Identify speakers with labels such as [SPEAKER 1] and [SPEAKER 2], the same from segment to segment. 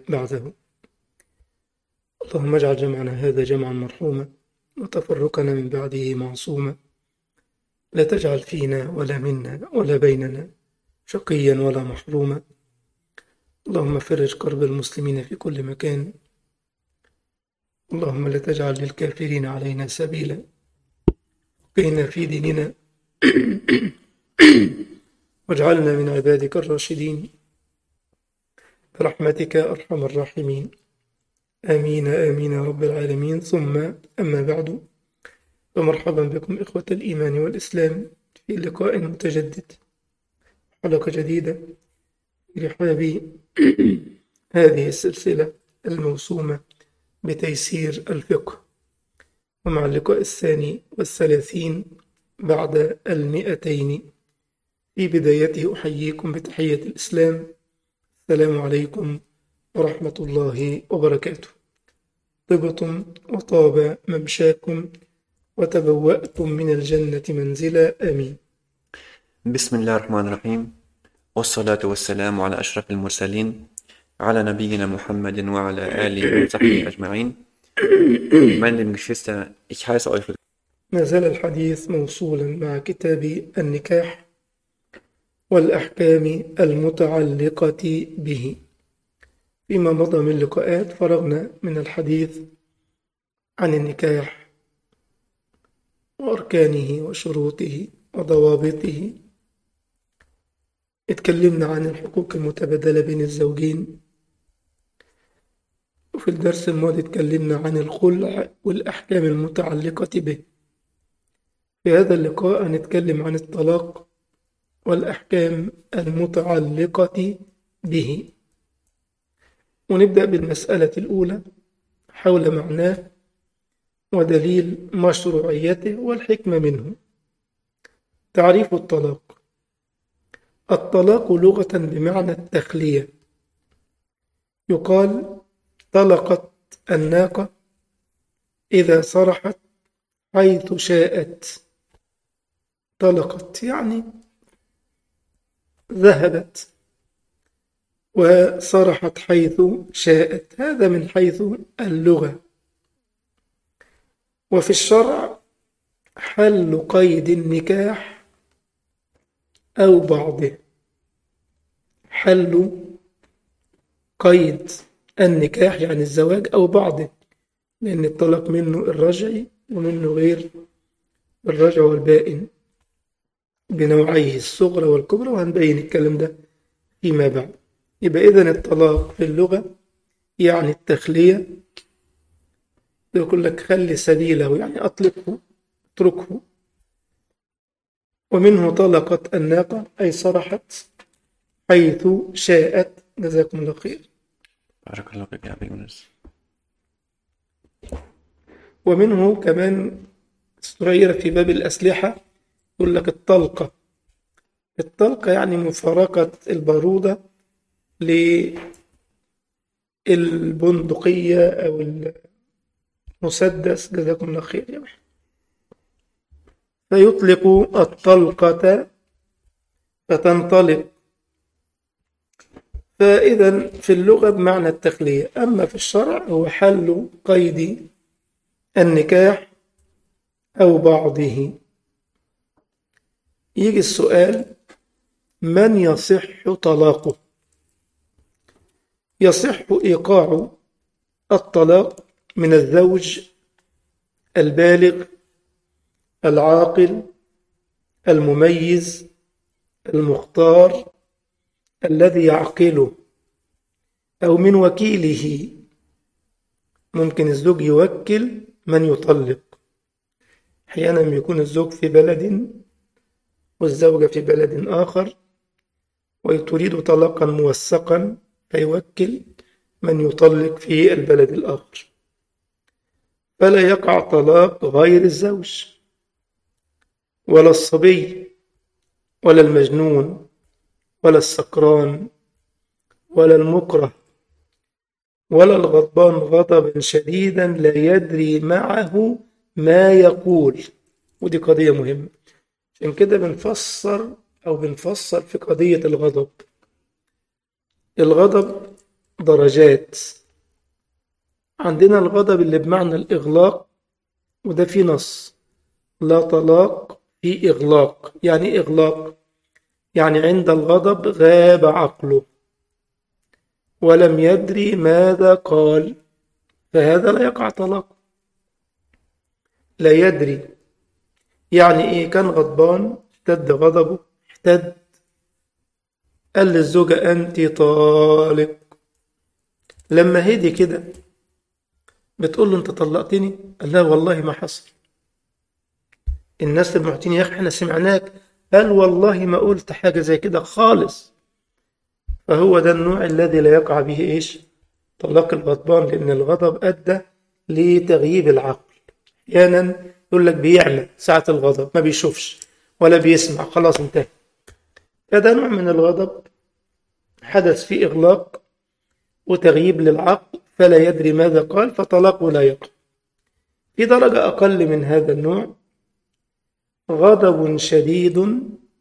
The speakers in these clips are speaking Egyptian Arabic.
[SPEAKER 1] بعده اللهم اجعل جمعنا هذا جمعا مرحوما وتفرقنا من بعده معصوما لا تجعل فينا ولا منا ولا بيننا شقيا ولا محروما اللهم فرج كرب المسلمين في كل مكان اللهم لا تجعل للكافرين علينا سبيلا قنا في ديننا واجعلنا من عبادك الراشدين برحمتك أرحم الراحمين آمين آمين يا رب العالمين ثم أما بعد فمرحبا بكم إخوة الإيمان والإسلام في لقاء متجدد حلقة جديدة لرحاب هذه السلسلة الموسومة بتيسير الفقه ومع اللقاء الثاني والثلاثين بعد المئتين في بدايته أحييكم بتحية الإسلام السلام عليكم ورحمة الله وبركاته طبتم وطاب ممشاكم وتبوأتم من الجنة منزلا آمين
[SPEAKER 2] بسم الله الرحمن الرحيم والصلاة والسلام على أشرف المرسلين على نبينا Muhammad وعلى آله وصحبه أجمعين Meine lieben Geschwister, ich heiße euch
[SPEAKER 1] ما زال الحديث موصولا مع كتاب النكاح والأحكام المتعلقة به فيما مضى من لقاءات فرغنا من الحديث عن النكاح وأركانه وشروطه وضوابطه اتكلمنا عن الحقوق المتبادلة بين الزوجين وفي الدرس الماضي اتكلمنا عن الخلع والأحكام المتعلقة به في هذا اللقاء هنتكلم عن الطلاق والأحكام المتعلقة به ونبدأ بالمسألة الأولى حول معناه ودليل مشروعيته والحكمة منه تعريف الطلاق الطلاق لغة بمعنى التخلية يقال طلقت الناقة إذا صرحت حيث شاءت طلقت يعني ذهبت وصرحت حيث شاءت هذا من حيث اللغة وفي الشرع حل قيد النكاح أو بعضه حل قيد النكاح يعني الزواج أو بعضه لأن الطلاق منه الرجعي ومنه غير الرجع والبائن بنوعيه الصغرى والكبرى وهنبين الكلام ده فيما بعد يبقى إذن الطلاق في اللغة يعني التخلية يقول لك خلي سبيله يعني أطلقه اتركه ومنه طلقت الناقة أي صرحت حيث شاءت جزاكم الله خير
[SPEAKER 2] بارك الله فيك يا أبي يونس
[SPEAKER 1] ومنه كمان صغيرة في باب الأسلحة يقول لك الطلقة الطلقة يعني مفارقة البارودة للبندقية أو المسدس جزاكم الله خير يا محمد فيطلق الطلقة فتنطلق فإذا في اللغة بمعنى التخلية أما في الشرع هو حل قيد النكاح أو بعضه يجي السؤال من يصح طلاقه يصح إيقاع الطلاق من الزوج البالغ العاقل المميز المختار الذي يعقله أو من وكيله ممكن الزوج يوكل من يطلق أحيانا يكون الزوج في بلد والزوجة في بلد آخر وتريد طلاقا موثقا فيوكل من يطلق في البلد الآخر فلا يقع طلاق غير الزوج ولا الصبي ولا المجنون ولا السكران ولا المكره ولا الغضبان غضبا شديدا لا يدري معه ما يقول ودي قضية مهمة عشان كده بنفسر أو بنفسر في قضية الغضب الغضب درجات عندنا الغضب اللي بمعنى الإغلاق وده في نص لا طلاق في إغلاق يعني إيه إغلاق يعني عند الغضب غاب عقله ولم يدري ماذا قال فهذا لا يقع طلاق لا يدري يعني ايه كان غضبان اشتد غضبه احتد قال للزوجة انت طالق لما هدي كده بتقول له انت طلقتني قال لا والله ما حصل الناس المعتين يا اخي احنا سمعناك قال والله ما قلت حاجة زي كده خالص فهو ده النوع الذي لا يقع به ايش طلاق الغضبان لان الغضب ادى لتغييب العقل احيانا يقول لك بيعمل ساعة الغضب ما بيشوفش ولا بيسمع خلاص انتهى فده نوع من الغضب حدث فيه إغلاق وتغييب للعقل فلا يدري ماذا قال فطلاقه لا يقع في درجة أقل من هذا النوع غضب شديد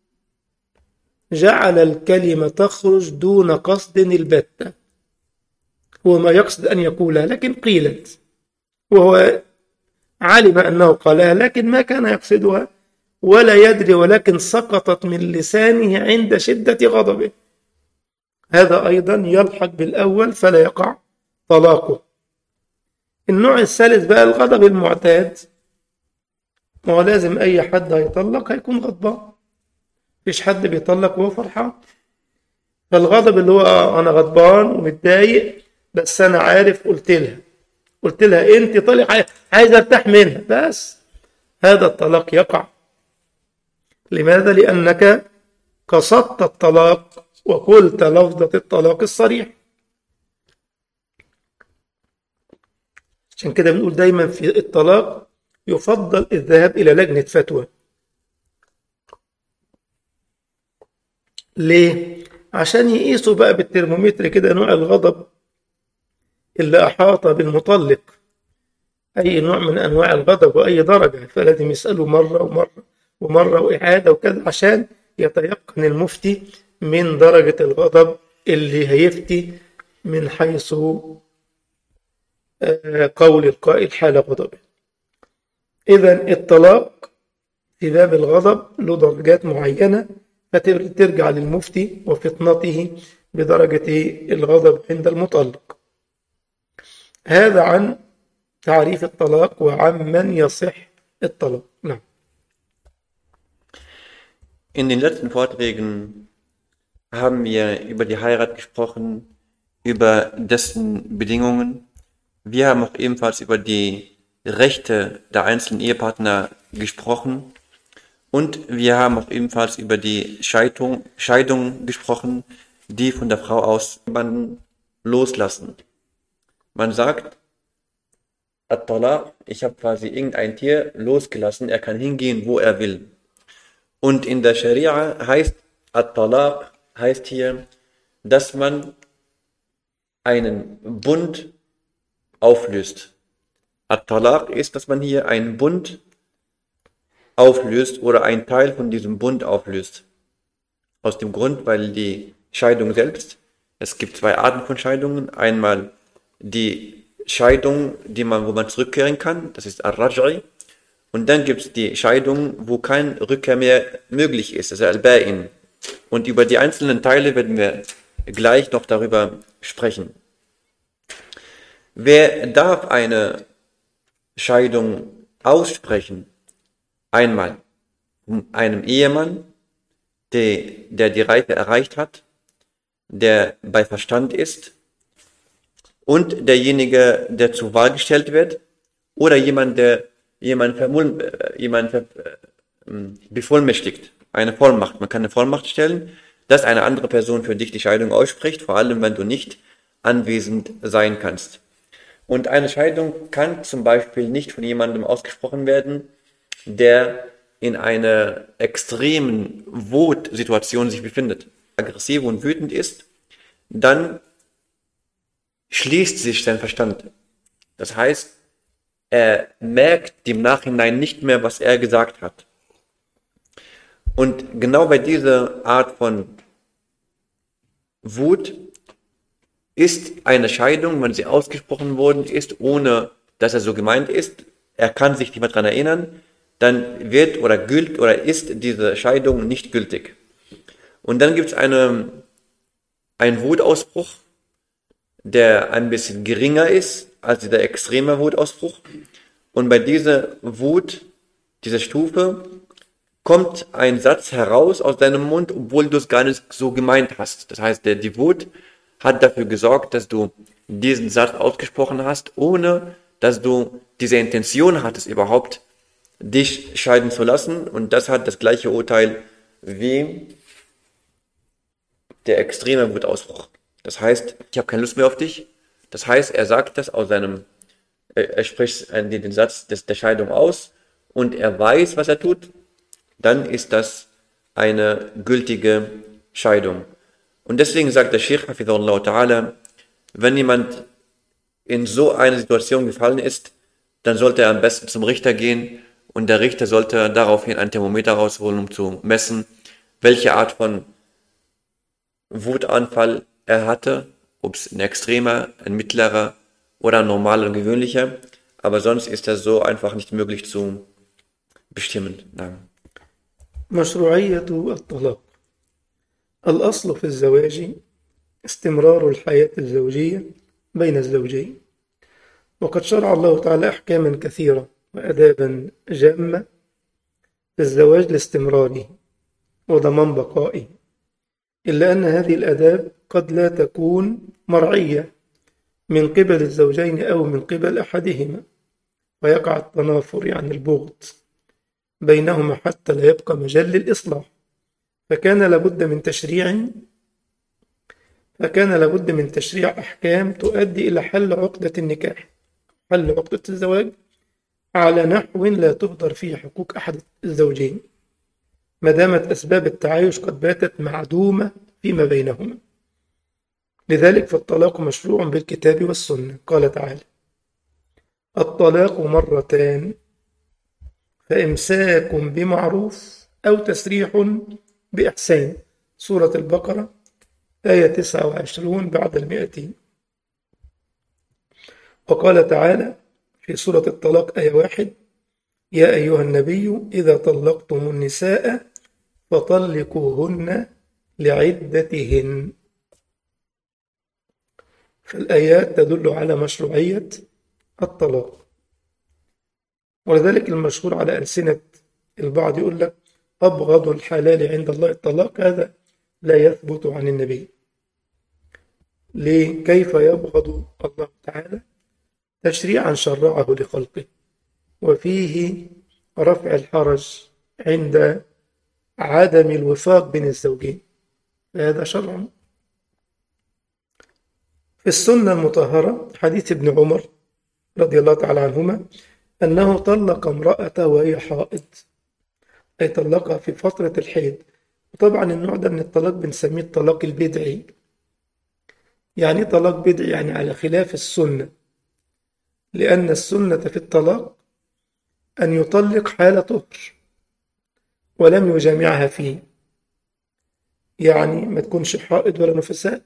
[SPEAKER 1] جعل الكلمة تخرج دون قصد البتة هو ما يقصد أن يقولها لكن قيلت وهو علم أنه قالها لكن ما كان يقصدها ولا يدري ولكن سقطت من لسانه عند شدة غضبه هذا أيضا يلحق بالأول فلا يقع طلاقه النوع الثالث بقى الغضب المعتاد ما هو لازم أي حد هيطلق هيكون غضبان مفيش حد بيطلق وهو فرحان فالغضب اللي هو أنا غضبان ومتضايق بس أنا عارف قلت لها قلت لها أنت طالق عايز أرتاح منها بس هذا الطلاق يقع لماذا؟ لأنك قصدت الطلاق وقلت لفظة الطلاق الصريح عشان كده بنقول دايما في الطلاق يفضل الذهاب إلى لجنة فتوى ليه؟ عشان يقيسوا بقى بالترمومتر كده نوع الغضب اللي أحاط بالمطلق أي نوع من أنواع الغضب وأي درجة فلازم يسألوا مرة ومرة ومرة وإعادة وكذا عشان يتيقن المفتي من درجة الغضب اللي هيفتي من حيث قول القائل حال غضبه إذا الطلاق في باب الغضب له درجات معينة فترجع للمفتي وفطنته بدرجة الغضب عند المطلق هذا عن تعريف الطلاق وعن من يصح الطلاق نعم
[SPEAKER 2] In den letzten Vorträgen haben wir über die Heirat gesprochen, über dessen Bedingungen. Wir haben auch ebenfalls über die Rechte der einzelnen Ehepartner gesprochen. Und wir haben auch ebenfalls über die Scheidung, Scheidung gesprochen, die von der Frau aus jemanden loslassen. Man sagt, At-Talaq, ich habe quasi irgendein Tier losgelassen, er kann hingehen, wo er will. Und in der Scharia heißt At-Talaq, heißt hier, dass man einen Bund auflöst. At-Talaq ist, dass man hier einen Bund auflöst oder einen Teil von diesem Bund auflöst. Aus dem Grund, weil die Scheidung selbst, es gibt zwei Arten von Scheidungen. Einmal die Scheidung, die man, wo man zurückkehren kann, das ist Ar-Raj'i. Und dann gibt es die Scheidung, wo kein Rückkehr mehr möglich ist, also Al-Ba'in. Und über die einzelnen Teile werden wir gleich noch darüber sprechen. Wer darf eine Scheidung aussprechen? Einmal einem Ehemann, der, der die Reife erreicht hat, der bei Verstand ist, und derjenige, der zur Wahl gestellt wird, oder jemand, der jemand, vermul äh, jemand ver äh, bevollmächtigt, eine Vollmacht. Man kann eine Vollmacht stellen, dass eine andere Person für dich die Scheidung ausspricht, vor allem wenn du nicht anwesend sein kannst. Und eine Scheidung kann zum Beispiel nicht von jemandem ausgesprochen werden, der in einer extremen Wutsituation sich befindet, aggressiv und wütend ist, dann schließt sich sein Verstand. Das heißt, er merkt im Nachhinein nicht mehr, was er gesagt hat. Und genau bei dieser Art von Wut ist eine Scheidung, wenn sie ausgesprochen worden ist, ohne dass er so gemeint ist, er kann sich nicht mehr daran erinnern, dann wird oder gilt oder ist diese Scheidung nicht gültig. Und dann gibt es eine, einen Wutausbruch, der ein bisschen geringer ist als dieser extreme Wutausbruch. Und bei dieser Wut, dieser Stufe, kommt ein Satz heraus aus deinem Mund, obwohl du es gar nicht so gemeint hast. Das heißt, der, die Wut hat dafür gesorgt, dass du diesen Satz ausgesprochen hast, ohne dass du diese Intention hattest, überhaupt dich scheiden zu lassen. Und das hat das gleiche Urteil wie der extreme Wutausbruch. Das heißt, ich habe keine Lust mehr auf dich. Das heißt, er sagt das aus seinem, er spricht den Satz des, der Scheidung aus und er weiß, was er tut, dann ist das eine gültige Scheidung. Und deswegen sagt der Sheikh Hafidullah Ta'ala, wenn jemand in so eine Situation gefallen ist, dann sollte er am besten zum Richter gehen und der Richter sollte daraufhin ein Thermometer rausholen, um zu messen, welche Art von Wutanfall er hatte, ob es ein extremer, ein mittlerer oder ein normaler und gewöhnlicher. Aber sonst ist das so einfach nicht möglich zu bestimmen. Nein.
[SPEAKER 1] مشروعية الطلاق الأصل في الزواج استمرار الحياة الزوجية بين الزوجين وقد شرع الله تعالى أحكاما كثيرة وأدابا جامة في الزواج لاستمراره وضمان بقائه إلا أن هذه الآداب قد لا تكون مرعية من قبل الزوجين أو من قبل أحدهما ويقع التنافر يعني البغض بينهما حتى لا يبقى مجال للإصلاح فكان لابد من تشريع فكان لابد من تشريع أحكام تؤدي إلى حل عقدة النكاح حل عقدة الزواج على نحو لا تهدر فيه حقوق أحد الزوجين ما دامت أسباب التعايش قد باتت معدومة فيما بينهما لذلك فالطلاق مشروع بالكتاب والسنة قال تعالى الطلاق مرتان فإمساك بمعروف أو تسريح بإحسان سورة البقرة آية 29 بعد المئتين وقال تعالى في سورة الطلاق آية واحد يا أيها النبي إذا طلقتم النساء فطلقوهن لعدتهن فالآيات تدل على مشروعية الطلاق ولذلك المشهور على ألسنة البعض يقول لك أبغض الحلال عند الله الطلاق هذا لا يثبت عن النبي ليه؟ كيف يبغض الله تعالى تشريعا شرعه لخلقه وفيه رفع الحرج عند عدم الوفاق بين الزوجين فهذا شرع في السنة المطهرة حديث ابن عمر رضي الله تعالى عنهما أنه طلق امرأته وهي حائض أي طلقها في فترة الحيض وطبعا النوع ده من الطلاق بنسميه الطلاق البدعي يعني طلاق بدعي يعني على خلاف السنة لأن السنة في الطلاق أن يطلق حال طهر ولم يجامعها فيه يعني ما تكونش حائض ولا نفساء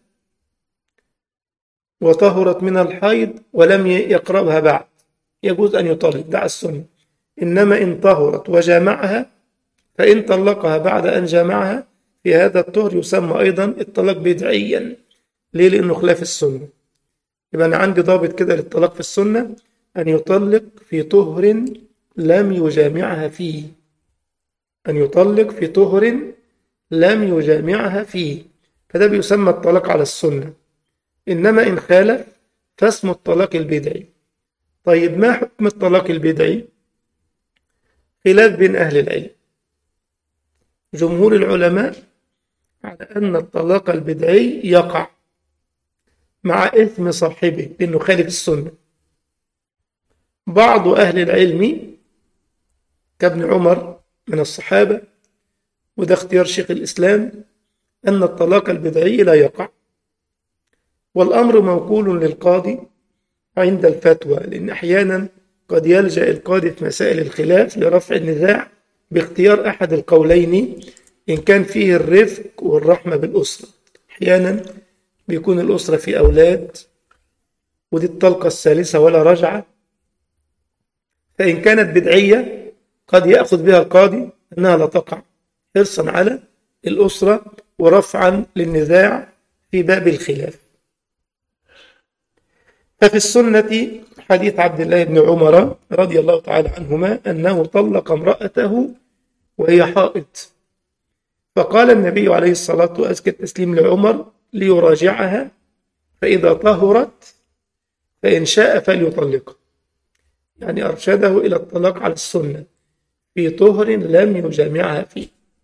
[SPEAKER 1] وطهرت من الحيض ولم يقربها بعد يجوز أن يطلق ده السنة إنما إن طهرت وجامعها فإن طلقها بعد أن جامعها في هذا الطهر يسمى أيضا الطلاق بدعيا ليه؟ لأنه خلاف السنة يبقى أنا عندي ضابط كده للطلاق في السنة أن يطلق في طهر لم يجامعها فيه أن يطلق في طهر لم يجامعها فيه فده بيسمى الطلاق على السنة إنما إن خالف فاسمه الطلاق البدعي طيب ما حكم الطلاق البدعي خلاف بين أهل العلم جمهور العلماء على أن الطلاق البدعي يقع مع إثم صاحبه لأنه خالف السنة بعض أهل العلم كابن عمر من الصحابة وده اختيار شيخ الإسلام أن الطلاق البدعي لا يقع والأمر موكول للقاضي عند الفتوى لأن أحيانا قد يلجأ القاضي في مسائل الخلاف لرفع النزاع باختيار أحد القولين إن كان فيه الرفق والرحمة بالأسرة أحيانا بيكون الأسرة في أولاد ودي الطلقة الثالثة ولا رجعة فإن كانت بدعية قد يأخذ بها القاضي أنها لا تقع حرصا على الأسرة ورفعا للنزاع في باب الخلاف ففي السنة حديث عبد الله بن عمر رضي الله تعالى عنهما أنه طلق امرأته وهي حائط فقال النبي عليه الصلاة وأزكى التسليم لعمر ليراجعها فإذا طهرت فإن شاء فليطلقها يعني أرشده إلى الطلاق على السنة في طهر لم يجامعها فيه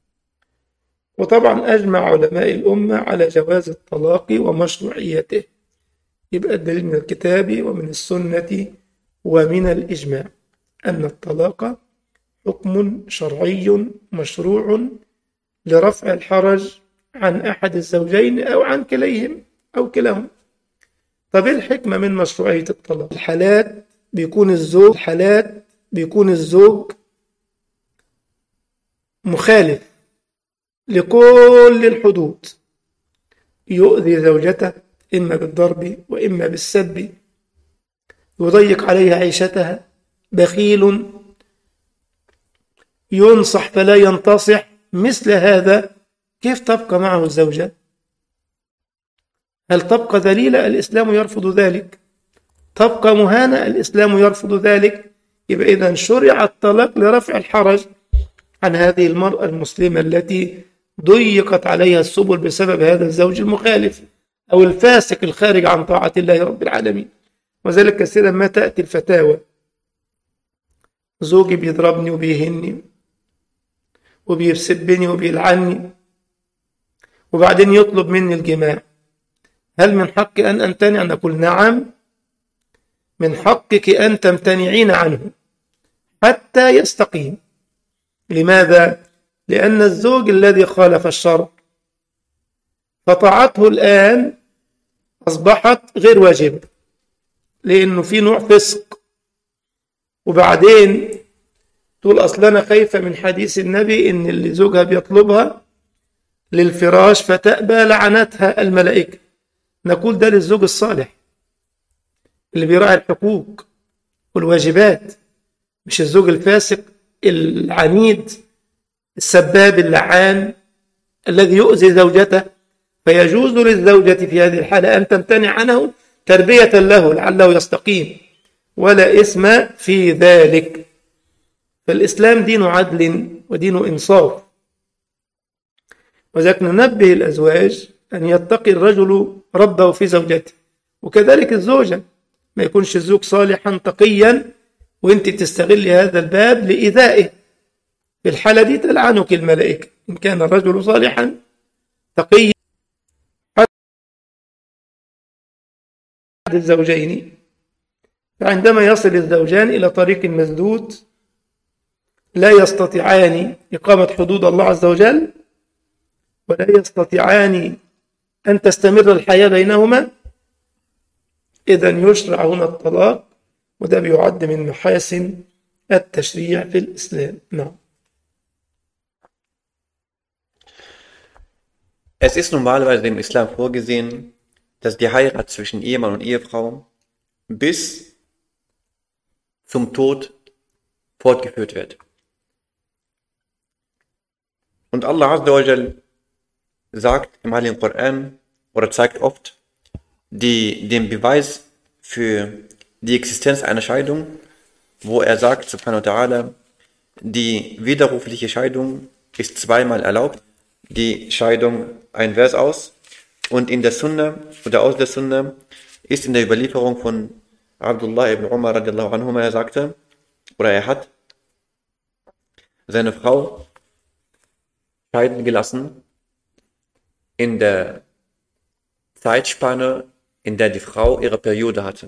[SPEAKER 1] وطبعا أجمع علماء الأمة على جواز الطلاق ومشروعيته يبقى الدليل من الكتاب ومن السنة ومن الإجماع أن الطلاق حكم شرعي مشروع لرفع الحرج عن أحد الزوجين أو عن كليهم أو كلاهم طب إيه الحكمة من مشروعية الطلاق الحالات بيكون الزوج الحالات بيكون الزوج مخالف لكل الحدود يؤذي زوجته إما بالضرب وإما بالسب يضيق عليها عيشتها بخيل ينصح فلا ينتصح مثل هذا كيف تبقى معه الزوجة هل تبقى ذليلة الإسلام يرفض ذلك تبقى مهانة الإسلام يرفض ذلك يبقى إذا شرع الطلاق لرفع الحرج عن هذه المرأة المسلمة التي ضيقت عليها السبل بسبب هذا الزوج المخالف أو الفاسق الخارج عن طاعة الله رب العالمين وذلك كثيرا ما تأتي الفتاوى زوجي بيضربني وبيهني وبيسبني وبيلعني وبعدين يطلب مني الجماع هل من حقي أن أمتنع أن أقول نعم من حقك أن تمتنعين عنه حتى يستقيم لماذا؟ لأن الزوج الذي خالف الشرع فطاعته الآن أصبحت غير واجبة لأنه في نوع فسق وبعدين تقول أصل أنا خايفة من حديث النبي إن اللي زوجها بيطلبها للفراش فتأبى لعنتها الملائكة نقول ده للزوج الصالح اللي بيراعي الحقوق والواجبات مش الزوج الفاسق العنيد السباب اللعان الذي يؤذي زوجته فيجوز للزوجة في هذه الحالة أن تمتنع عنه تربية له لعله يستقيم ولا إثم في ذلك فالإسلام دين عدل ودين إنصاف وذلك ننبه الأزواج أن يتقي الرجل ربه في زوجته وكذلك الزوجة ما يكونش الزوج صالحا تقيا وانت تستغل هذا الباب لإيذائه في الحالة دي تلعنك الملائكة إن كان الرجل صالحا تقيا الزوجين فعندما يصل الزوجان إلى طريق مسدود لا يستطيعان إقامة حدود الله عز وجل ولا يستطيعان أن تستمر الحياة بينهما إذا يشرع هنا الطلاق وده بيعد من محاسن التشريع في الإسلام نعم
[SPEAKER 2] Es ist normalerweise im Islam vorgesehen, dass die Heirat zwischen Ehemann und Ehefrau bis zum Tod fortgeführt wird. Und Allah Azza wa Jal sagt im Heiligen Koran oder zeigt oft die, den Beweis für die Existenz einer Scheidung, wo er sagt, subhanahu wa ta'ala, die widerrufliche Scheidung ist zweimal erlaubt, die Scheidung ein Vers aus und in der Sunna oder aus der Sunna ist in der Überlieferung von Abdullah ibn Umar radiallahu anhu, er sagte, oder er hat seine Frau scheiden gelassen in der Zeitspanne, in der die Frau ihre Periode hatte.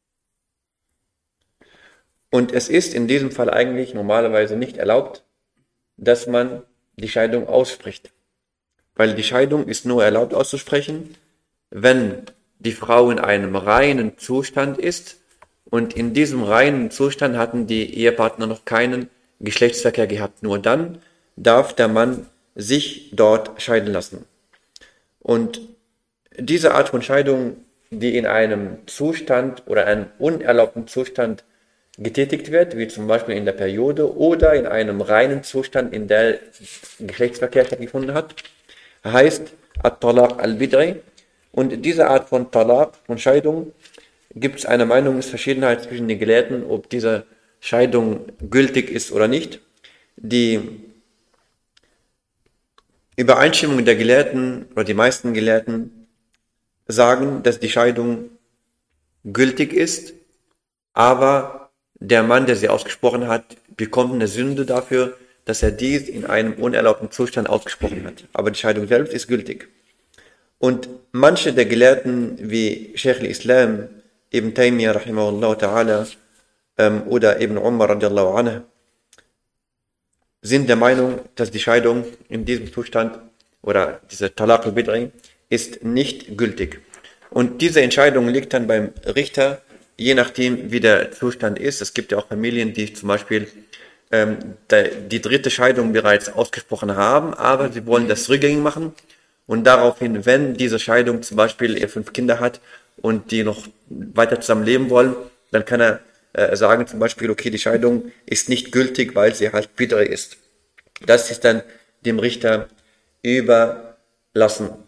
[SPEAKER 2] Und es ist in diesem Fall eigentlich normalerweise nicht erlaubt, dass man die Scheidung ausspricht. Weil die Scheidung ist nur erlaubt auszusprechen, wenn die Frau in einem reinen Zustand ist und in diesem reinen Zustand hatten die Ehepartner noch keinen Geschlechtsverkehr gehabt. Nur dann darf der Mann sich dort scheiden lassen. Und diese Art von Scheidung, die in einem Zustand oder einem unerlaubten Zustand getätigt wird, wie zum Beispiel in der Periode oder in einem reinen Zustand, in der Geschlechtsverkehr stattgefunden hat, heißt At-Talaq al-Bid'i. Und diese Art von Talaq, von Scheidung, gibt es eine Meinungsverschiedenheit zwischen den Gelehrten, ob diese Scheidung gültig ist oder nicht. Die Übereinstimmung der Gelehrten oder die meisten Gelehrten sagen, dass die Scheidung gültig ist, aber der Mann, der sie ausgesprochen hat, bekommt eine Sünde dafür, dass er dies in einem unerlaubten Zustand ausgesprochen hat. Aber die Scheidung selbst ist gültig. Und manche der Gelehrten wie Sheikh al-Islam, Ibn Taymiyyah rahimahullah ta'ala ähm, oder Ibn Umar radiallahu anhu sind der Meinung, dass die Scheidung in diesem Zustand oder diese Talaq al-Bid'i ist nicht gültig. Und diese Entscheidung liegt dann beim Richter, je nachdem, wie der Zustand ist. Es gibt ja auch Familien, die zum Beispiel ähm, die dritte Scheidung bereits ausgesprochen haben, aber sie wollen das rückgängig machen. Und daraufhin, wenn diese Scheidung zum Beispiel er fünf Kinder hat und die noch weiter zusammen leben wollen, dann kann er äh, sagen zum Beispiel, okay, die Scheidung ist nicht gültig, weil sie halt bitter ist. Das ist dann dem Richter überlassen.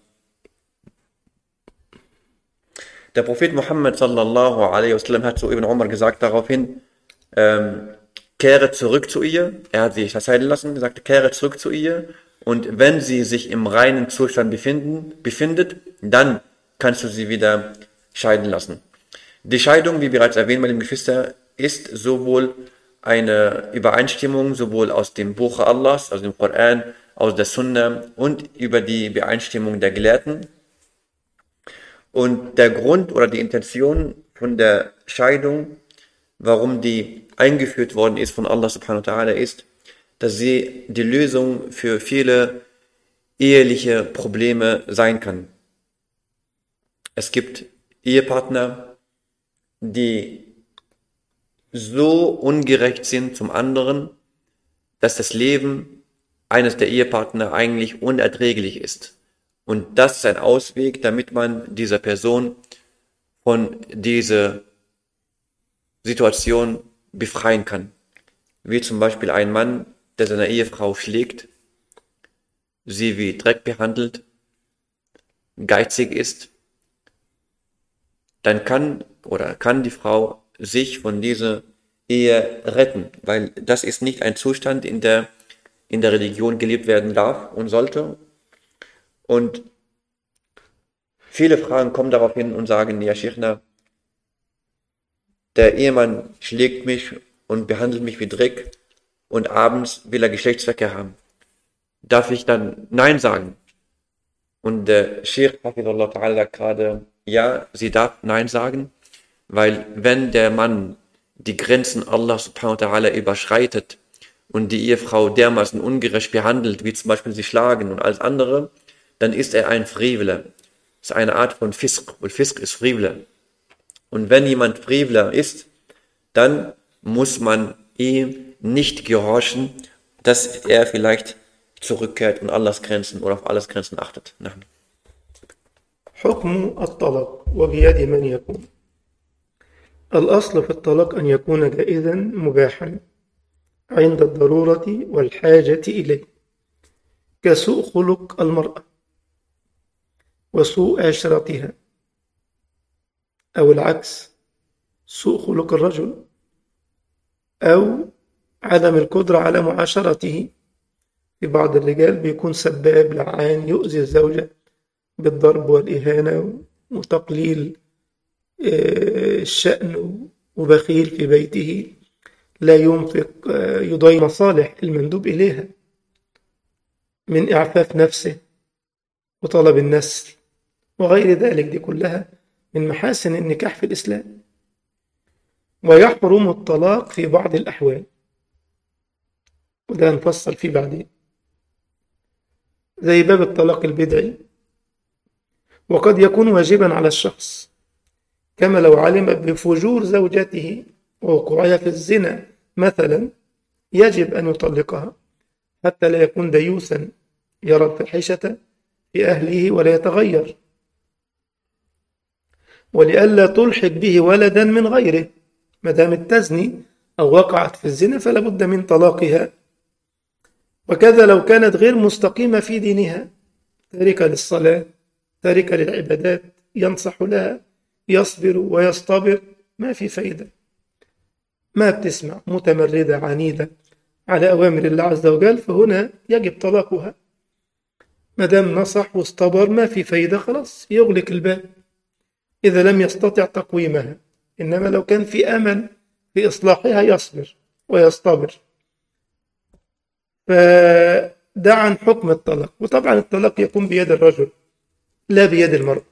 [SPEAKER 2] Der Prophet Muhammad sallallahu alaihi wasallam hat zu Ibn Umar gesagt daraufhin, ähm, kehre zurück zu ihr. Er hat sich scheiden lassen, sagte, kehre zurück zu ihr. Und wenn sie sich im reinen Zustand befinden, befindet, dann kannst du sie wieder scheiden lassen. Die Scheidung, wie bereits erwähnt, meine Geschwister, ist sowohl eine Übereinstimmung, sowohl aus dem Buch Allahs, aus dem Koran, aus der Sunna und über die Übereinstimmung der Gelehrten. Und der Grund oder die Intention von der Scheidung, warum die eingeführt worden ist von Allah subhanahu wa ta'ala, ist, dass sie die Lösung für viele eheliche Probleme sein kann. Es gibt Ehepartner, die so ungerecht sind zum anderen, dass das Leben eines der Ehepartner eigentlich unerträglich ist. Und das ist ein Ausweg, damit man dieser Person von dieser Situation befreien kann. Wie zum Beispiel ein Mann, der seine Ehefrau schlägt, sie wie Dreck behandelt, geizig ist, dann kann oder kann die Frau sich von dieser Ehe retten, weil das ist nicht ein Zustand, in der in der Religion gelebt werden darf und sollte. Und viele Fragen kommen darauf hin und sagen, ja, Sheikhna, der Ehemann schlägt mich und behandelt mich wie Dreck und abends will er Geschlechtsverkehr haben. Darf ich dann Nein sagen? Und der Sheikh Hafidullah Ta'ala sagt gerade, ja, sie darf Nein sagen, weil wenn der Mann die Grenzen Allah subhanahu wa ta'ala überschreitet und die Ehefrau dermaßen ungerecht behandelt, wie zum Beispiel sie schlagen und alles andere, dann ist er ein Freveler. Das ist eine Art von Fisk. Und Fisk ist Freveler. Und wenn jemand Freveler ist, dann muss man ihm nicht gehorchen, dass er vielleicht zurückkehrt und Allahs Grenzen oder auf Allahs Grenzen achtet. Na.
[SPEAKER 1] حكم الطلاق وبيد من يكون الأصل في الطلاق أن يكون جائزا مباحا عند الضرورة والحاجة إليه كسوء خلق المرأة وسوء عشرتها أو العكس سوء خلق الرجل أو عدم القدرة على معاشرته في بعض الرجال بيكون سباب لعان يؤذي الزوجة بالضرب والإهانة وتقليل الشأن وبخيل في بيته لا ينفق يضيع مصالح المندوب إليها من إعفاف نفسه وطلب النسل وغير ذلك دي كلها من محاسن النكاح في الإسلام ويحرم الطلاق في بعض الأحوال وده نفصل فيه بعدين زي باب الطلاق البدعي وقد يكون واجبا على الشخص كما لو علم بفجور زوجته ووقوعها في الزنا مثلا يجب أن يطلقها حتى لا يكون ديوثا يرى الفاحشة في أهله ولا يتغير ولئلا تلحق به ولدا من غيره ما دامت تزني أو وقعت في الزنا فلا بد من طلاقها وكذا لو كانت غير مستقيمة في دينها تاركة للصلاة تاركة للعبادات ينصح لها يصبر ويصطبر ما في فايدة ما بتسمع متمردة عنيدة على أوامر الله عز وجل فهنا يجب طلاقها ما دام نصح واصطبر ما في فايدة خلاص يغلق الباب إذا لم يستطع تقويمها إنما لو كان في أمل في إصلاحها يصبر ويصطبر فده عن حكم الطلاق وطبعا الطلاق يكون بيد الرجل لا بيد المرأة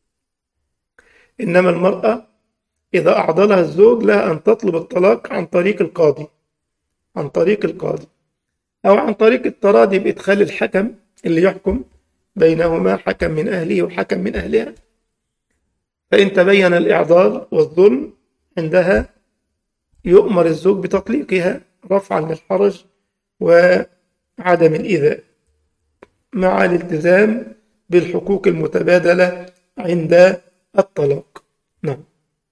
[SPEAKER 1] إنما المرأة إذا أعضلها الزوج لها أن تطلب الطلاق عن طريق القاضي عن طريق القاضي أو عن طريق التراضي بإدخال الحكم اللي يحكم بينهما حكم من أهله وحكم من أهلها فإن تبين الإعضال والظلم عندها يؤمر الزوج بتطليقها رفعا للحرج وعدم الإيذاء مع الالتزام بالحقوق المتبادلة عند الطلاق نعم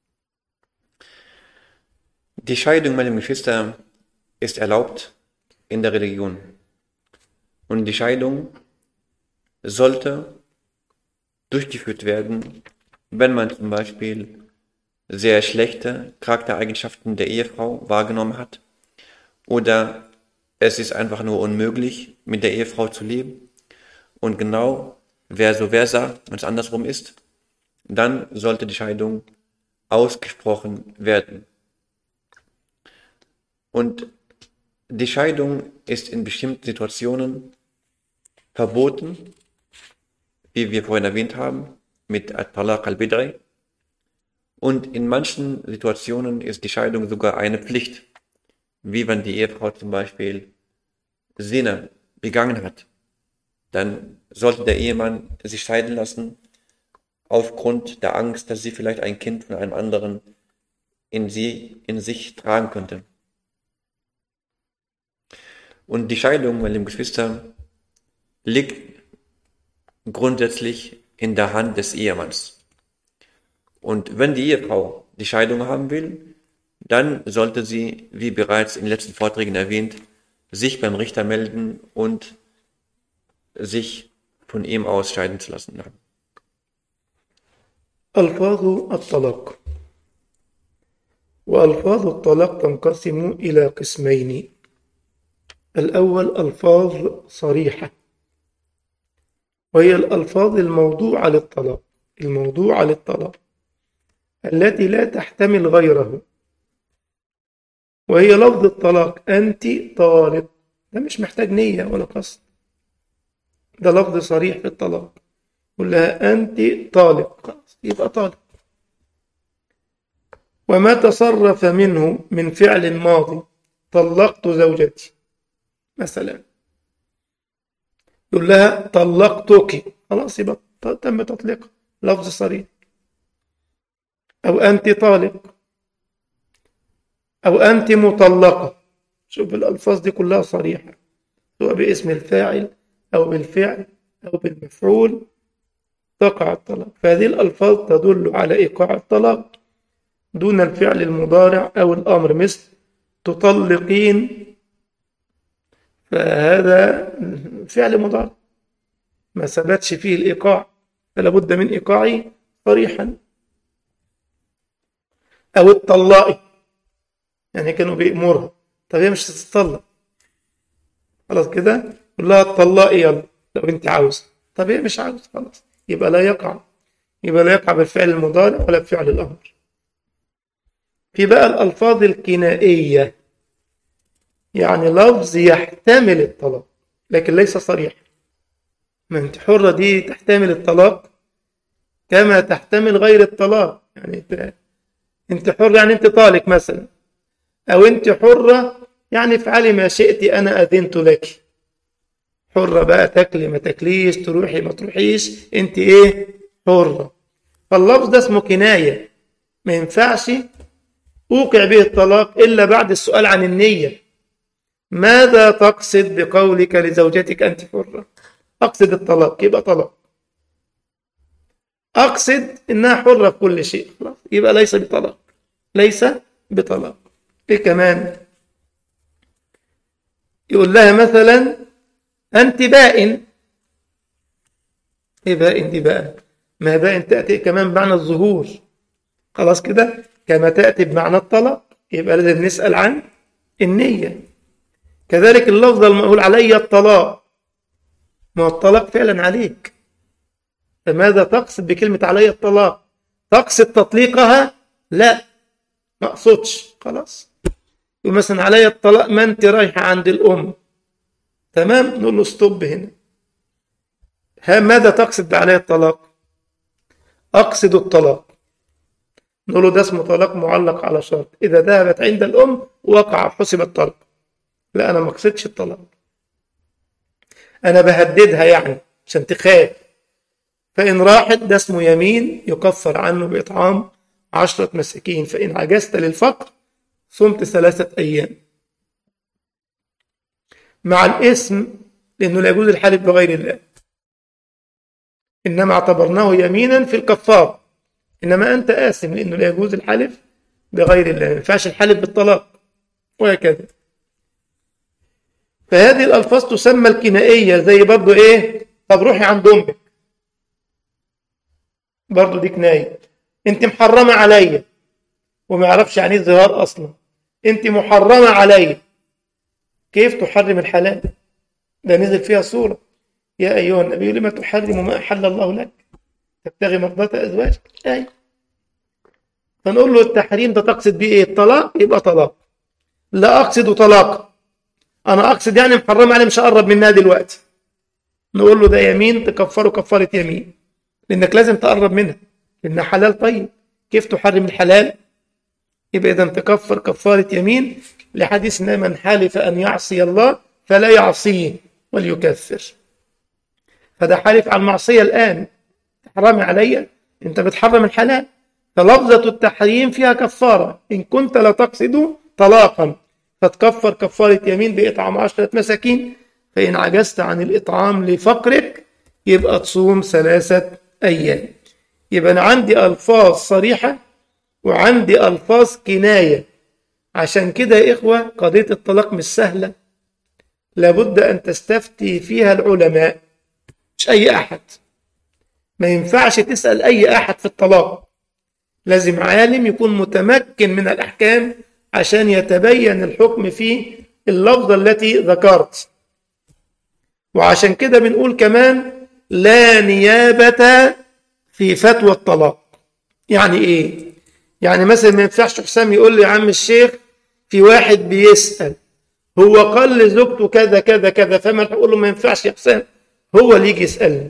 [SPEAKER 2] Die Scheidung, meine Geschwister, ist erlaubt in der Religion. Und die Scheidung sollte durchgeführt werden, wenn man zum Beispiel sehr schlechte Charaktereigenschaften der Ehefrau wahrgenommen hat oder es ist einfach nur unmöglich, mit der Ehefrau zu leben und genau wer so wer sagt, wenn es andersrum ist, dann sollte die Scheidung ausgesprochen werden. Und die Scheidung ist in bestimmten Situationen verboten, wie wir vorhin erwähnt haben, mit At-Talaq al-Bid'i. Und in manchen Situationen ist die Scheidung sogar eine Pflicht, wie wenn die Ehefrau zum Beispiel Sinne begangen hat. Dann sollte der Ehemann sich scheiden lassen, aufgrund der Angst, dass sie vielleicht ein Kind von einem anderen in sie, in sich tragen könnte. Und die Scheidung, meine lieben Geschwister, liegt grundsätzlich in der Hand des Ehemanns. Und wenn die Ehefrau die Scheidung haben will, dann sollte sie, wie bereits in den letzten Vorträgen erwähnt, sich beim Richter melden und sich von ihm aus scheiden zu lassen.
[SPEAKER 1] ألفاظ الطلاق وألفاظ الطلاق تنقسم إلى قسمين الأول ألفاظ صريحة وهي الألفاظ الموضوعة للطلاق الموضوعة للطلاق التي لا تحتمل غيره وهي لفظ الطلاق أنت طالق ده مش محتاج نية ولا قصد ده لفظ صريح في الطلاق قل لها أنت طالق خلاص يبقى طالق وما تصرف منه من فعل ماضي طلقت زوجتي مثلا يقول لها طلقتك خلاص يبقى تم تطليقها لفظ صريح أو أنت طالق أو أنت مطلقة شوف الألفاظ دي كلها صريحة سواء باسم الفاعل أو بالفعل أو بالمفعول تقع الطلاق فهذه الألفاظ تدل على إيقاع الطلاق دون الفعل المضارع أو الأمر مثل تطلقين فهذا فعل مضارع ما ثبتش فيه الإيقاع فلا بد من إيقاعه صريحا أو الطلاقي يعني كانوا بيأمرها طب هي مش تتطلق خلاص كده قول لها اتطلقي يلا لو انت عاوز طب هي مش عاوز خلاص يبقى لا يقع يبقى لا يقع بالفعل المضارع ولا بفعل الأمر في بقى الألفاظ الكنائية يعني لفظ يحتمل الطلاق لكن ليس صريح ما انت حرة دي تحتمل الطلاق كما تحتمل غير الطلاق يعني انت انت حرة يعني انت طالق مثلا او انت حرة يعني افعلي ما شئت انا اذنت لك حرة بقى تاكلي ما تاكليش تروحي ما تروحيش انت ايه حرة فاللفظ ده اسمه كناية ما ينفعش اوقع به الطلاق الا بعد السؤال عن النية ماذا تقصد بقولك لزوجتك انت حرة اقصد الطلاق يبقى طلاق أقصد إنها حرة في كل شيء خلاص يبقى ليس بطلاق ليس بطلاق إيه كمان يقول لها مثلا أنت بائن إيه بائن دي بقى ما بائن تأتي كمان بمعنى الظهور خلاص كده كما تأتي بمعنى الطلاق يبقى لازم نسأل عن النية كذلك اللفظ المقول علي الطلاق ما هو الطلاق فعلا عليك فماذا تقصد بكلمة علي الطلاق تقصد تطليقها لا ما اقصدش خلاص يقول مثلا علي الطلاق ما انت رايحة عند الأم تمام نقول له ستوب هنا ها ماذا تقصد بعلي الطلاق أقصد الطلاق نقول له ده اسمه طلاق معلق على شرط إذا ذهبت عند الأم وقع حسب الطلاق لا أنا ما أقصدش الطلاق أنا بهددها يعني عشان تخاف فإن راحت ده اسمه يمين يكفر عنه بإطعام عشرة مساكين فإن عجزت للفقر صمت ثلاثة أيام مع الاسم لأنه لا يجوز الحلف بغير الله إنما اعتبرناه يمينا في الكفار إنما أنت آثم لأنه لا يجوز الحلف بغير الله ما ينفعش الحلف بالطلاق وهكذا فهذه الألفاظ تسمى الكنائية زي برضو إيه طب روحي عند أمك برضو دي كناية أنت محرمة عليا وما يعرفش يعني ايه ظهار أصلا أنت محرمة عليا كيف تحرم الحلال ده نزل فيها سورة يا أيها النبي لما تحرم ما أحل الله لك تبتغي مرضات أزواجك أي فنقول له التحريم ده تقصد بيه إيه الطلاق يبقى طلاق لا أقصد طلاق أنا أقصد يعني محرم عليه مش هقرب منها دلوقتي نقول له ده يمين تكفره كفارة يمين لأنك لازم تقرب منها لأنها حلال طيب كيف تحرم الحلال يبقى إذا تكفر كفارة يمين لحديث من حلف أن يعصي الله فلا يعصيه وليكفر فده حالف على المعصية الآن حرام عليا أنت بتحرم الحلال فلفظة التحريم فيها كفارة إن كنت لا تقصد طلاقا فتكفر كفارة يمين بإطعام عشرة مساكين فإن عجزت عن الإطعام لفقرك يبقى تصوم ثلاثة أيام يبقى أنا عندي ألفاظ صريحة وعندي ألفاظ كناية عشان كده يا إخوة قضية الطلاق مش سهلة لابد أن تستفتي فيها العلماء مش أي أحد ما ينفعش تسأل أي أحد في الطلاق لازم عالم يكون متمكن من الأحكام عشان يتبين الحكم في اللفظة التي ذكرت وعشان كده بنقول كمان لا نيابة في فتوى الطلاق يعني إيه؟ يعني مثلا ما ينفعش حسام يقول لي يا عم الشيخ في واحد بيسأل هو قال لزوجته كذا كذا كذا فما اقول له ما ينفعش يا حسام هو اللي يجي يسألني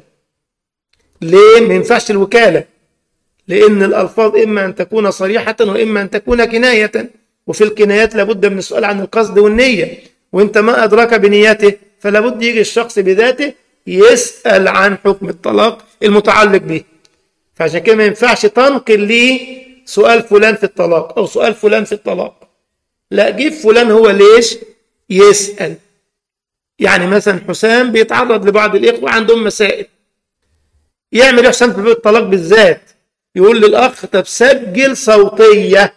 [SPEAKER 1] ليه ما ينفعش الوكالة لأن الألفاظ إما أن تكون صريحة وإما أن تكون كناية وفي الكنايات لابد من السؤال عن القصد والنية وانت ما أدراك بنيته فلابد يجي الشخص بذاته يسأل عن حكم الطلاق المتعلق به فعشان كده ما ينفعش تنقل لي سؤال فلان في الطلاق أو سؤال فلان في الطلاق لا جيب فلان هو ليش يسأل يعني مثلا حسام بيتعرض لبعض الإخوة عندهم مسائل يعمل حسام في الطلاق بالذات يقول للأخ طب سجل صوتية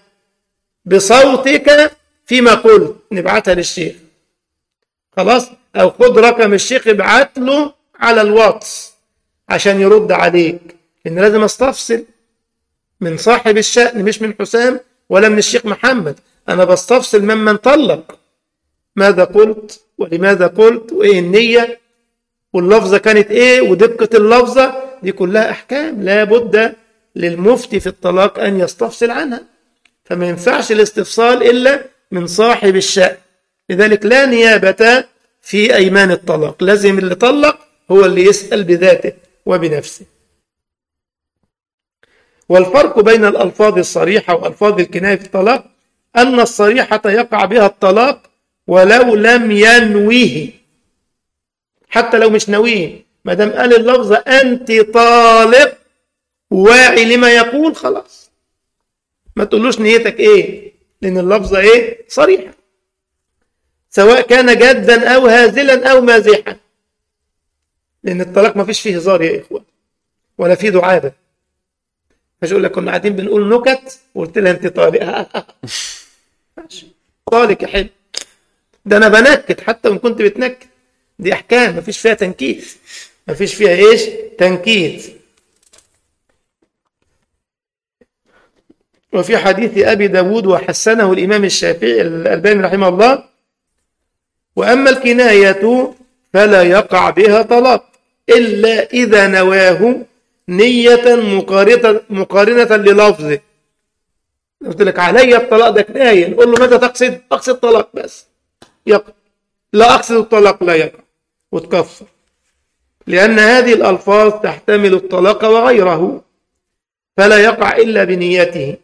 [SPEAKER 1] بصوتك فيما قلت نبعتها للشيخ خلاص أو خد رقم الشيخ ابعت له على الواتس عشان يرد عليك لأن لازم استفصل من صاحب الشأن مش من حسام ولا من الشيخ محمد أنا بستفصل ممن طلق ماذا قلت ولماذا قلت وإيه النية واللفظة كانت إيه ودقة اللفظة دي كلها أحكام لا بد للمفتي في الطلاق أن يستفصل عنها فما ينفعش الاستفصال إلا من صاحب الشأن لذلك لا نيابة في أيمان الطلاق لازم اللي طلق هو اللي يسأل بذاته وبنفسه والفرق بين الألفاظ الصريحة وألفاظ الكناية في الطلاق أن الصريحة يقع بها الطلاق ولو لم ينويه حتى لو مش ناويه ما دام قال اللفظ أنت طالق واعي لما يقول خلاص ما تقولوش نيتك إيه لأن اللفظة إيه صريحة سواء كان جدا أو هازلا أو مازحا لأن الطلاق ما فيش فيه هزار يا إخوة ولا فيه دعابة مش اقول لك كنا قاعدين بنقول نكت وقلت لها انت طالق ماشي. طالق يا حلو ده انا بنكت حتى وان كنت بتنكت دي احكام مفيش فيها تنكيت مفيش فيها ايش تنكيت وفي حديث ابي داود وحسنه الامام الشافعي الالباني رحمه الله واما الكنايه فلا يقع بها طلاق الا اذا نواه نيه مقارنه مقارنه للفظه قلت لك علي الطلاق ده كنايه نقول له ماذا تقصد اقصد طلاق بس يقع لا اقصد الطلاق لا يقع وتكفر لان هذه الالفاظ تحتمل الطلاق وغيره فلا يقع الا بنيته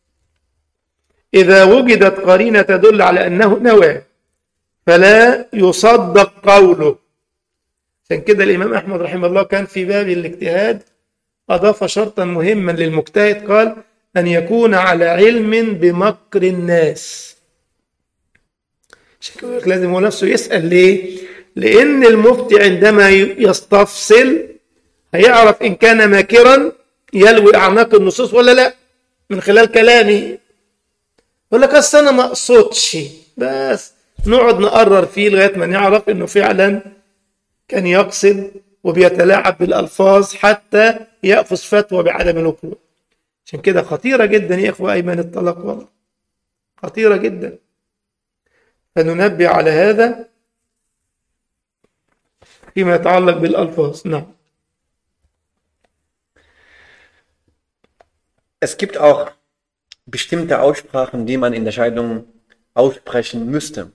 [SPEAKER 1] اذا وجدت قرينه تدل على انه نوى فلا يصدق قوله عشان كده الامام احمد رحمه الله كان في باب الاجتهاد اضاف شرطا مهما للمجتهد قال ان يكون على علم بمكر الناس عشان كده لازم هو نفسه يسال ليه لان المفتي عندما يستفصل هيعرف ان كان ماكرا يلوي اعناق النصوص ولا لا من خلال كلامه يقول لك اصل انا ما اقصدش بس نقعد نقرر فيه لغايه ما نعرف انه فعلا كان يقصد وبيتلاعب بالالفاظ حتى ياخذ فتوى بعدم الوقوع عشان كده خطيره جدا يا اخوه ايمان الطلاق والله خطيره جدا فننبه على هذا فيما يتعلق بالالفاظ نعم
[SPEAKER 2] Es gibt auch bestimmte Aussprachen, die man in der Scheidung aussprechen müsste.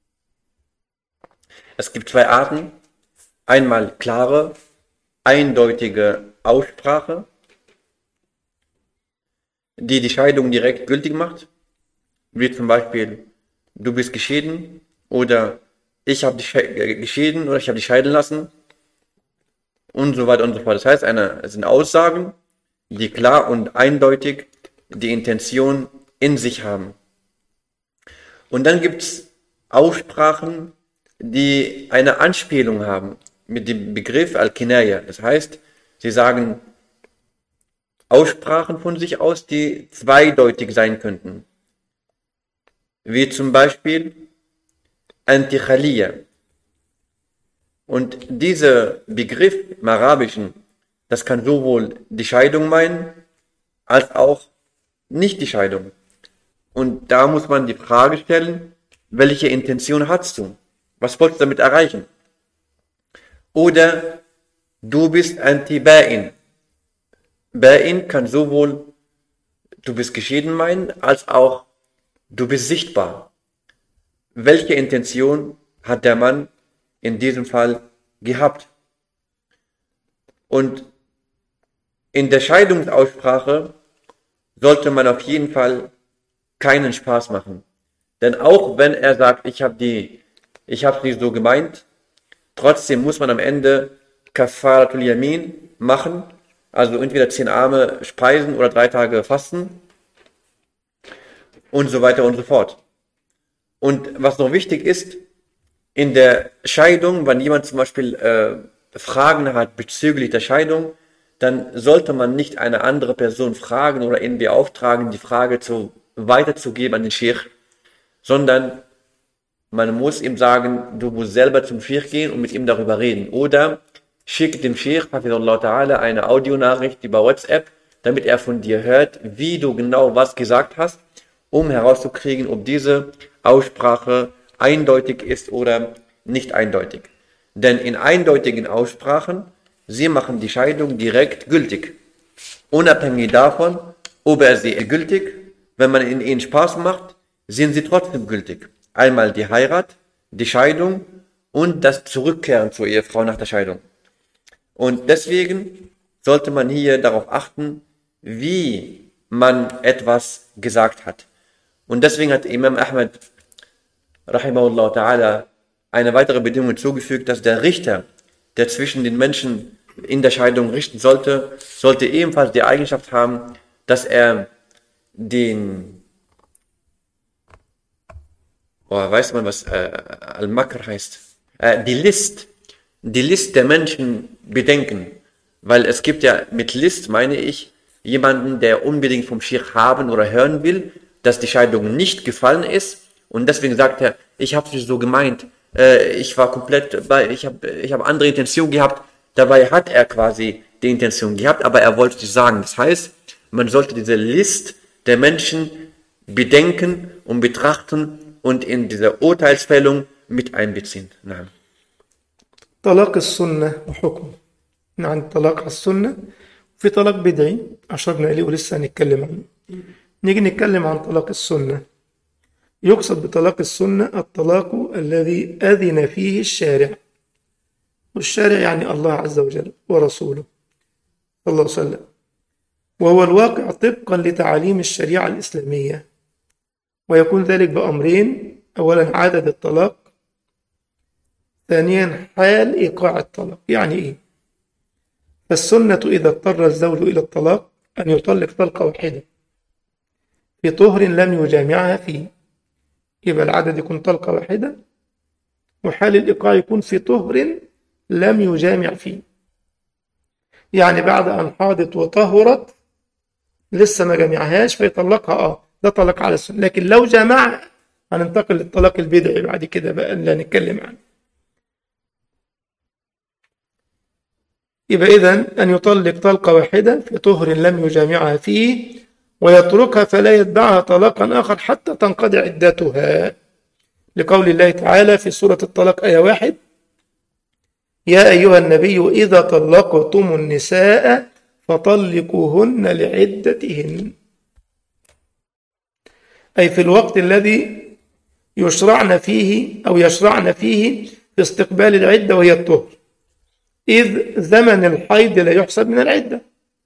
[SPEAKER 2] Es gibt zwei Arten. Einmal klare, eindeutige Aussprache, die die Scheidung direkt gültig macht, wie zum Beispiel du bist geschieden oder ich habe dich äh, geschieden oder ich habe dich scheiden lassen und so weiter und so fort. Das heißt, eine, es sind Aussagen, die klar und eindeutig die Intention in sich haben. Und dann gibt's Aussprachen, die eine Anspielung haben mit dem Begriff Al-Kinaya. Das heißt, sie sagen Aussprachen von sich aus, die zweideutig sein könnten. Wie zum Beispiel Antikhaliya. Und dieser Begriff im Arabischen, das kann sowohl die Scheidung meinen, als auch nicht die Scheidung. Und da muss man die Frage stellen, welche Intention hast du? Was wolltest du damit erreichen? Oder du bist anti-Ba'in. Ba'in kann sowohl du bist geschieden meinen, als auch du bist sichtbar. Welche Intention hat der Mann in diesem Fall gehabt? Und in der Scheidungsaussprache sollte man auf jeden Fall keinen Spaß machen. Denn auch wenn er sagt, ich habe die, ich habe nicht so gemeint, trotzdem muss man am Ende Kafaratul Yamin machen, also entweder zehn Arme speisen oder drei Tage fasten und so weiter und so fort. Und was noch wichtig ist, in der Scheidung, wenn jemand zum Beispiel äh, Fragen hat bezüglich der Scheidung, dann sollte man nicht eine andere Person fragen oder ihn beauftragen, die Frage zu, weiterzugeben an den Sheikh, sondern man muss ihm sagen, du musst selber zum Sheikh gehen und mit ihm darüber reden. Oder schick dem Sheikh, ta'ala, eine Audionachricht über WhatsApp, damit er von dir hört, wie du genau was gesagt hast, um herauszukriegen, ob diese Aussprache eindeutig ist oder nicht eindeutig. Denn in eindeutigen Aussprachen Sie machen die Scheidung direkt gültig. Unabhängig davon, ob er sie gültig, wenn man in ihnen Spaß macht, sind sie trotzdem gültig. Einmal die Heirat, die Scheidung und das Zurückkehren zur Ehefrau nach der Scheidung. Und deswegen sollte man hier darauf achten, wie man etwas gesagt hat. Und deswegen hat Imam Ahmed, rahimahullah ta'ala, eine weitere Bedingung zugefügt, dass der Richter, der zwischen den Menschen in der Scheidung richten sollte, sollte ebenfalls die Eigenschaft haben, dass er den, oh, weiß man, was äh, Al-Makr heißt, äh, die List, die List der Menschen bedenken. Weil es gibt ja, mit List meine ich, jemanden, der unbedingt vom Sheikh haben oder hören will, dass die Scheidung nicht gefallen ist und deswegen sagt er, ich habe es nicht so gemeint, äh, ich war komplett bei, ich habe ich hab andere Intention gehabt, dabei hat er quasi die Intention gehabt, aber er wollte es nicht sagen. Das heißt, man sollte diese List der Menschen bedenken und betrachten und in dieser Urteilsfällung mit einbeziehen. Nein.
[SPEAKER 1] طلاق السنة وحكمه عن طلاق على السنة في طلاق بدعي أشرنا إليه ولسه هنتكلم عنه نيجي نتكلم عن طلاق السنة يقصد بطلاق السنة الطلاق الذي أذن فيه الشارع والشارع يعني الله عز وجل ورسوله صلى الله عليه وسلم وهو الواقع طبقا لتعاليم الشريعة الإسلامية ويكون ذلك بأمرين أولا عدد الطلاق ثانيا حال إيقاع الطلاق يعني إيه فالسنة إذا اضطر الزوج إلى الطلاق أن يطلق طلقة واحدة في طهر لم يجامعها فيه يبقى العدد يكون طلقة واحدة وحال الإيقاع يكون في طهر لم يجامع فيه يعني بعد أن حاضت وطهرت لسه ما جامعهاش فيطلقها اه ده طلاق على السنة لكن لو جامعها هننتقل للطلاق البدعي بعد كده بقى اللي هنتكلم عنه يبقى إذا أن يطلق طلقة واحدة في طهر لم يجامعها فيه ويتركها فلا يتبعها طلاقا آخر حتى تنقضي عدتها لقول الله تعالى في سورة الطلاق آية واحد يا أيها النبي إذا طلقتم النساء فطلقوهن لعدتهن أي في الوقت الذي يشرعن فيه أو يشرعن فيه في استقبال العدة وهي الطهر إذ زمن الحيض لا يحسب من العدة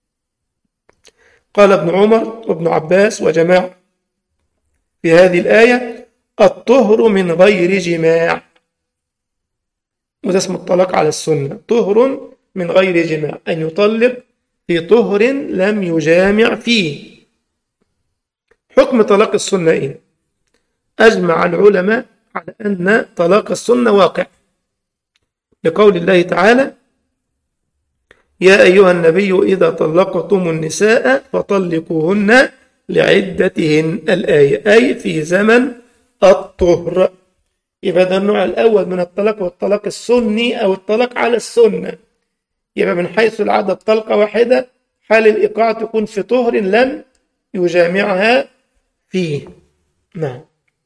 [SPEAKER 1] قال ابن عمر وابن عباس وجماعة في هذه الآية الطهر من غير جماع وده اسمه الطلاق على السنة طهر من غير جماع أن يطلق في طهر لم يجامع فيه حكم طلاق السنة إيه؟ أجمع العلماء على أن طلاق السنة واقع لقول الله تعالى يا أيها النبي إذا طلقتم النساء فطلقوهن لعدتهن الآية أي في زمن الطهر يبقى ده النوع الأول من الطلاق والطلاق السني أو الطلاق على السنة يبقى من حيث العدد طلقة واحدة حال الإيقاع تكون في طهر لم يجامعها فيه نعم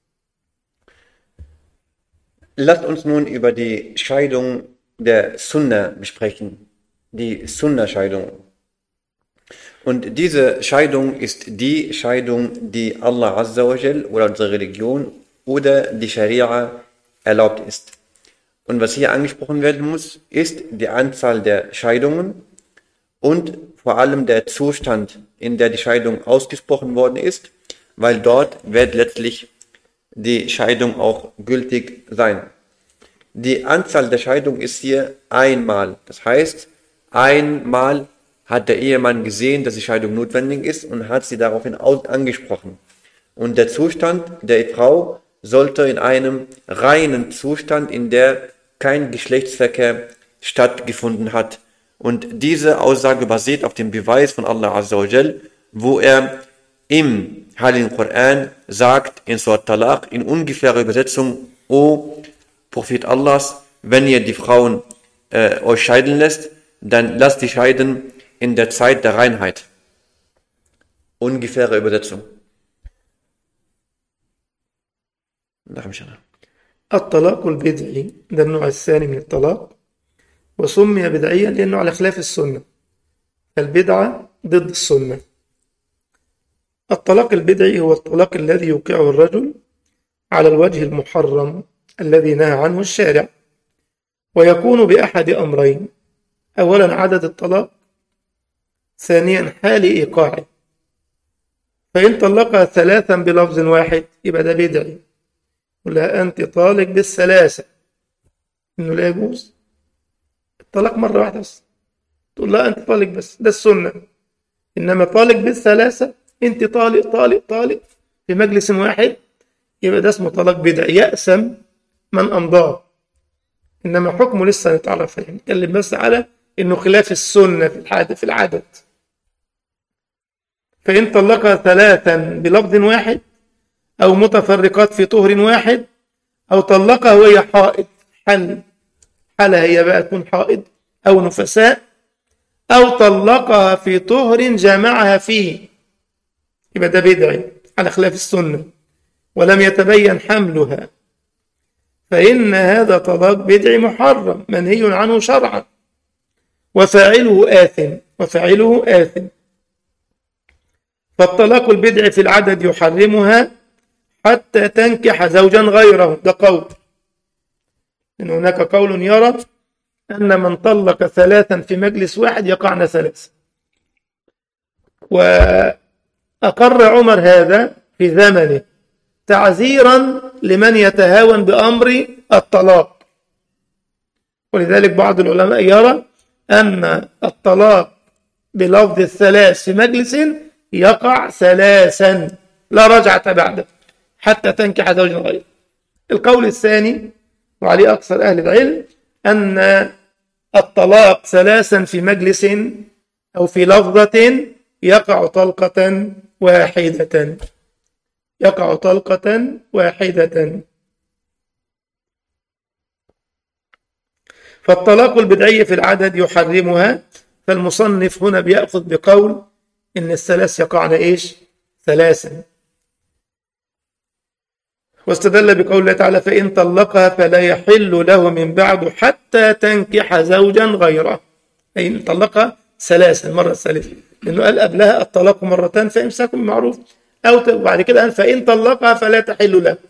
[SPEAKER 2] Lasst uns nun über die Scheidung der Sunna besprechen. Die Sunna-Scheidung. Und diese Scheidung ist die Scheidung, die Allah Azza wa Jal oder unsere Religion oder die Scharia erlaubt ist. Und was hier angesprochen werden muss, ist die Anzahl der Scheidungen und vor allem der Zustand, in der die Scheidung ausgesprochen worden ist, weil dort wird letztlich die Scheidung auch gültig sein. Die Anzahl der Scheidung ist hier einmal. Das heißt, einmal hat der Ehemann gesehen, dass die Scheidung notwendig ist und hat sie daraufhin angesprochen. Und der Zustand der Frau sollte in einem reinen Zustand, in der kein Geschlechtsverkehr stattgefunden hat. Und diese Aussage basiert auf dem Beweis von Allah Azza wa Jal, wo er im Heiligen Koran sagt, in Surat Talaq, in ungefährer Übersetzung, O Prophet Allahs, wenn ihr die Frauen äh, euch scheiden lässt, dann lasst die scheiden in der Zeit der Reinheit. Ungefähre Übersetzung. نعم شنا.
[SPEAKER 1] الطلاق البدعي ده النوع الثاني من الطلاق وسمي بدعيا لأنه على خلاف السنة البدعة ضد السنة الطلاق البدعي هو الطلاق الذي يوقعه الرجل على الوجه المحرم الذي نهى عنه الشارع ويكون بأحد أمرين أولا عدد الطلاق ثانيا حال إيقاعه فإن طلقها ثلاثا بلفظ واحد يبقى ده بدعي ولا أنت طالق بالثلاثة إنه لا يجوز الطلاق مرة واحدة بس تقول لا أنت طالق بس ده السنة إنما طالق بالثلاثة أنت طالق طالق طالق في مجلس واحد يبقى ده اسمه طلاق بدعي يأسم من أمضاه إنما حكمه لسه نتعرف عليه نتكلم بس على إنه خلاف السنة في العدد في العدد فإن طلقها ثلاثا بلفظ واحد أو متفرقات في طهر واحد أو طلقها وهي حائض حل حالها هي بقى تكون حائض أو نفساء أو طلقها في طهر جامعها فيه يبقى ده بدعي على خلاف السنة ولم يتبين حملها فإن هذا طلاق بدعي محرم منهي عنه شرعا وفاعله آثم وفاعله آثم فالطلاق البدع في العدد يحرمها حتى تنكح زوجا غيره ده قول إن هناك قول يرى أن من طلق ثلاثا في مجلس واحد يقعن ثلاثا وأقر عمر هذا في زمنه تعزيرا لمن يتهاون بأمر الطلاق ولذلك بعض العلماء يرى أن الطلاق بلفظ الثلاث في مجلس يقع ثلاثا لا رجعة بعده حتى تنكح زوجا غيره القول الثاني وعليه أكثر أهل العلم أن الطلاق ثلاثا في مجلس أو في لفظة يقع طلقة واحدة يقع طلقة واحدة فالطلاق البدعي في العدد يحرمها فالمصنف هنا بيأخذ بقول إن الثلاث يقعن إيش ثلاثا واستدل بقول الله تعالى فإن طلقها فلا يحل له من بعد حتى تنكح زوجا غيره أي إن طلقها ثلاثا مرة الثالثة لأنه قال قبلها الطلاق مرتان فإمساك بمعروف أو بعد كده قال فإن طلقها فلا تحل له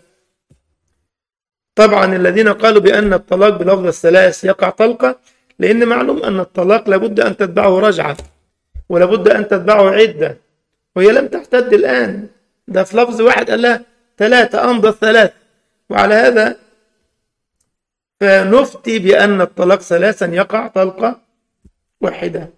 [SPEAKER 1] طبعا الذين قالوا بأن الطلاق بلفظ الثلاث يقع طلقة لأن معلوم أن الطلاق لابد أن تتبعه رجعة ولابد أن تتبعه عدة وهي لم تحتد الآن ده في لفظ واحد قال لها ثلاثة أمضى الثلاث وعلى هذا فنفتي بأن الطلاق ثلاثا يقع طلقة واحدة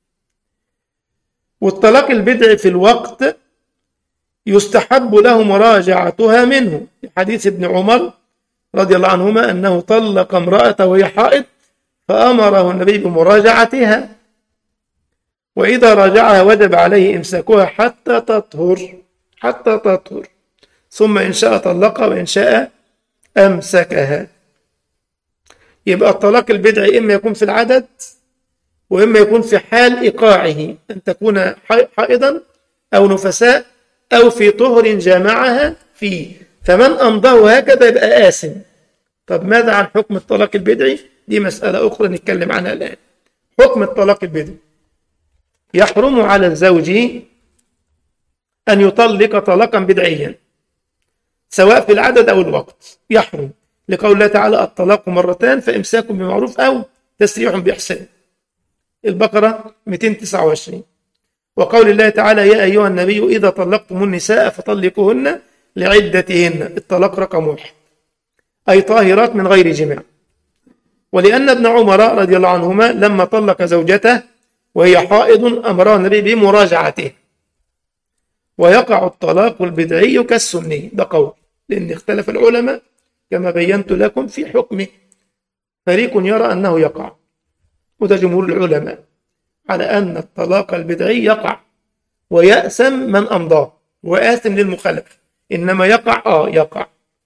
[SPEAKER 1] والطلاق البدع في الوقت يستحب له مراجعتها منه في حديث ابن عمر رضي الله عنهما أنه طلق امرأة وهي حائض فأمره النبي بمراجعتها وإذا راجعها وجب عليه إمساكها حتى تطهر حتى تطهر ثم إن شاء طلقها وإن شاء أمسكها يبقى الطلاق البدعي إما يكون في العدد وإما يكون في حال إيقاعه أن تكون حائضا أو نفساء أو في طهر جامعها فيه فمن أمضاه هكذا يبقى آثم طب ماذا عن حكم الطلاق البدعي دي مسألة أخرى نتكلم عنها الآن حكم الطلاق البدعي يحرم على الزوج أن يطلق طلاقا بدعيا سواء في العدد أو الوقت يحرم لقول الله تعالى الطلاق مرتان فإمساك بمعروف أو تسريح بإحسان البقرة 229 وقول الله تعالى يا أيها النبي إذا طلقتم النساء فطلقوهن لعدتهن الطلاق رقم واحد أي طاهرات من غير جماع ولأن ابن عمر رضي الله عنهما لما طلق زوجته وهي حائض أمرها النبي بمراجعته ويقع الطلاق البدعي كالسني ده قول لأن اختلف العلماء كما بينت لكم في حكمه فريق يرى أنه يقع وده جمهور العلماء على أن الطلاق البدعي يقع ويأسم من أمضاه وآثم للمخالف إنما يقع آه يقع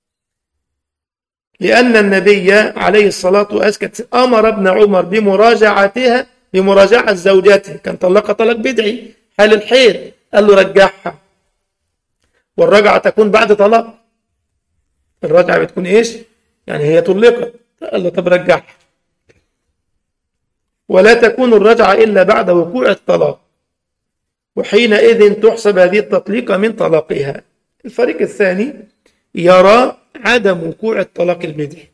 [SPEAKER 1] لأن النبي عليه الصلاة والسلام أمر ابن عمر بمراجعتها بمراجعة زوجته كان طلقها طلاق بدعي حال الحيض قال له رجعها والرجعة تكون بعد طلاق الرجعة بتكون إيش يعني هي طلقت قال له طب رجعها ولا تكون الرجعة إلا بعد وقوع الطلاق وحينئذ تحسب هذه التطليقة من طلاقها الفريق الثاني يرى عدم وقوع الطلاق البدعي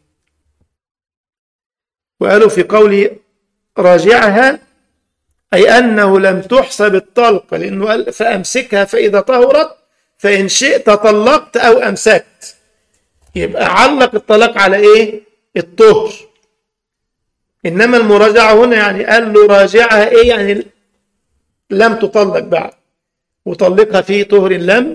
[SPEAKER 1] وقالوا في قول راجعها أي أنه لم تحسب الطلقة لأنه قال فأمسكها فإذا طهرت فإن شئت طلقت أو أمسكت يبقى علق الطلاق على إيه الطهر إنما المراجعة هنا يعني قال له راجعها إيه يعني لم تطلق بعد وطلقها في طهر لم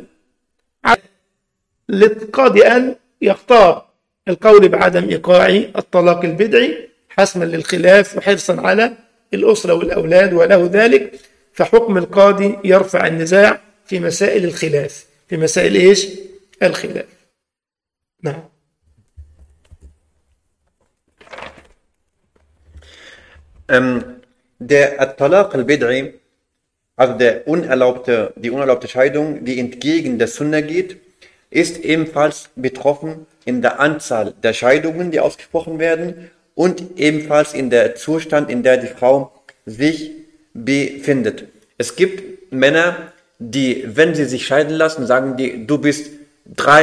[SPEAKER 1] للقاضي أن يختار القول بعدم إيقاع الطلاق البدعي حسما للخلاف وحرصا على الأسرة والأولاد وله ذلك فحكم القاضي يرفع النزاع في مسائل الخلاف في مسائل إيش الخلاف نعم
[SPEAKER 2] Ähm, der At-Talaq al-Bid'i, also der unerlaubte, die unerlaubte Scheidung, die entgegen der Sunna geht, ist ebenfalls betroffen in der Anzahl der Scheidungen, die ausgesprochen werden und ebenfalls in der Zustand, in der die Frau sich befindet. Es gibt Männer, die, wenn sie sich scheiden lassen, sagen die, du bist drei